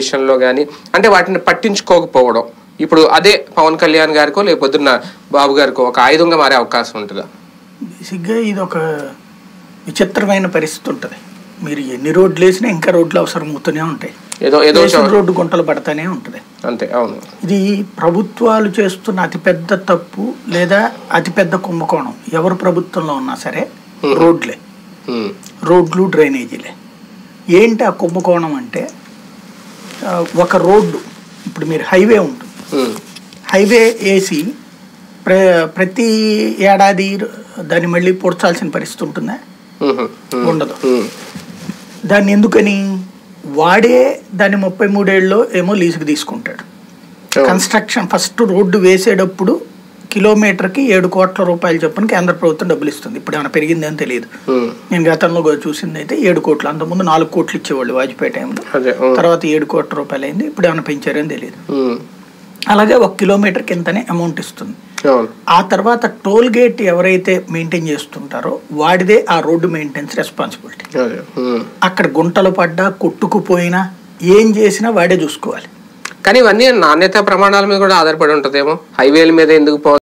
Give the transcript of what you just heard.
విషయంలో కానీ అంటే వాటిని పట్టించుకోకపోవడం ఇప్పుడు అదే పవన్ కళ్యాణ్ గారికో లేకపోతున్న బాబు గారికో ఒక ఆయుధంగా మారే అవకాశం ఉంటుందా బేసిక్గా ఇది ఒక విచిత్రమైన పరిస్థితి ఉంటుంది మీరు ఎన్ని రోడ్లు వేసినా ఇంకా రోడ్లు అవసరం అవుతూనే ఉంటాయి ఏదో ఏదో వేసిన చో- రోడ్డు గుంటలు పడతానే ఉంటుంది అంతే అవును ఇది ప్రభుత్వాలు చేస్తున్న అతిపెద్ద తప్పు లేదా అతిపెద్ద కుంభకోణం ఎవరు ప్రభుత్వంలో ఉన్నా సరే రోడ్లే ఉమ్, రోడ్లు డ్రైనేజీలే ఏంటి ఆ కుంభకోణం అంటే ఆ, ఒక రోడ్డు ఇప్పుడు మీరు హైవే ఉంటుంది ఉమ్, హైవే వేసి ప్ర ప్రతి ఏడాది దాన్ని మళ్ళీ పొడ్చాల్సిన పరిస్థితి ఉంటుందా ఉమ్, ఉమ్, ఉండదు ఉమ్, దాన్ని ఎందుకని వాడే దాన్ని ముప్పై మూడేళ్ళలో ఏమో లీజుకి తీసుకుంటాడు అవును. కన్స్ట్రక్షన్ ఫస్ట్ రోడ్డు వేసేటప్పుడు కిలోమీటర్కి ఏడు కోట్ల రూపాయలు చొప్పున కేంద్ర ప్రభుత్వం డబ్బులు ఇస్తుంది ఇప్పుడు ఏమైనా పెరిగిందని తెలియదు ఉమ్, నేను గతంలో కూడా చూసింది అయితే ఏడు కోట్లు అంతకుముందు నాలుగు కోట్లు ఇచ్చేవాళ్ళు వాజ్పేయి టైంలో అదే ఉమ్, తర్వాత ఏడు కోట్ల రూపాయలు అయింది ఇప్పుడు ఏమైనా పెంచారని తెలియదు ఉమ్, అలాగే ఒక కిలోమీటర్కి ఇంతనే అమౌంట్ ఇస్తుంది అవును ఆ తర్వాత టోల్ గేట్ ఎవరైతే మెయింటైన్ చేస్తుంటారో వాడిదే ఆ రోడ్డు మెయింటెనెన్స్ రెస్పాన్సిబిలిటీ అదే ఉమ్. అక్కడ గుంటలు పడ్డా కొట్టుకుపోయినా ఏం చేసినా వాడే చూసుకోవాలి కానీ ఇవన్నీ నాణ్యత ప్రమాణాల మీద కూడా ఆధారపడి ఉంటుందేమో హైవేల మీద ఎందుకు పో